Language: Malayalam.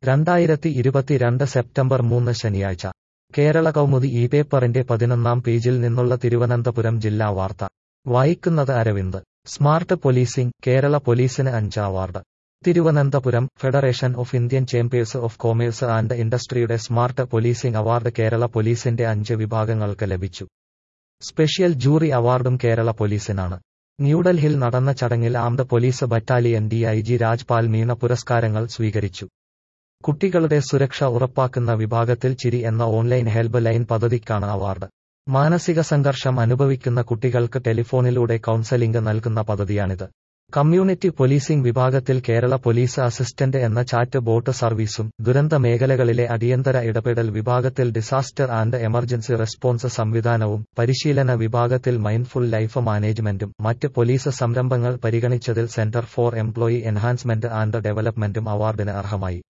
രണ്ടായിരത്തി ഇരുപത്തിരണ്ട് സെപ്റ്റംബർ മൂന്ന് ശനിയാഴ്ച കേരള കൗമുദി ഈ പേപ്പറിന്റെ പതിനൊന്നാം പേജിൽ നിന്നുള്ള തിരുവനന്തപുരം ജില്ലാ വാർത്ത വായിക്കുന്നത് അരവിന്ദ് സ്മാർട്ട് പോലീസിംഗ് കേരള പോലീസിന് അഞ്ച് award Thiruvananthapuram federation of Indian chambers of commerce and ഇൻഡസ്ട്രിയുടെ സ്മാർട്ട് പോലീസിംഗ് അവാർഡ് കേരള പോലീസിന്റെ അഞ്ച് വിഭാഗങ്ങൾക്ക് ലഭിച്ചു സ്പെഷ്യൽ ജൂറി അവാർഡും കേരള പോലീസിനാണ് ന്യൂഡൽഹിയിൽ നടന്ന ചടങ്ങിൽ armed police battalion D I G Rajpal Meena പുരസ്കാരങ്ങൾ സ്വീകരിച്ചു കുട്ടികളുടെ സുരക്ഷ ഉറപ്പാക്കുന്ന വിഭാഗത്തിൽ ചിരി എന്ന ഓൺലൈൻ ഹെൽപ്പ് ലൈൻ പദ്ധതിക്കാണ് അവാർഡ് മാനസിക സംഘർഷം അനുഭവിക്കുന്ന കുട്ടികൾക്ക് ടെലിഫോണിലൂടെ കൗൺസലിംഗ് നൽകുന്ന പദ്ധതിയാണിത് കമ്മ്യൂണിറ്റി പോലീസിംഗ് വിഭാഗത്തിൽ കേരള പോലീസ് അസിസ്റ്റന്റ് എന്ന ചാറ്റ് ബോട്ട് സർവീസും ദുരന്ത മേഖലകളിലെ അടിയന്തര ഇടപെടൽ വിഭാഗത്തിൽ ഡിസാസ്റ്റർ ആൻഡ് എമർജൻസി റെസ്പോൺസ് സംവിധാനവും പരിശീലന വിഭാഗത്തിൽ മൈൻഡ്ഫുൾ ലൈഫ് മാനേജ്മെന്റും മറ്റ് പോലീസ് സംരംഭങ്ങൾ പരിഗണിച്ചതിൽ centre for employee enhancement and ഡെവലപ്മെന്റും അവാർഡിന് അർഹമായി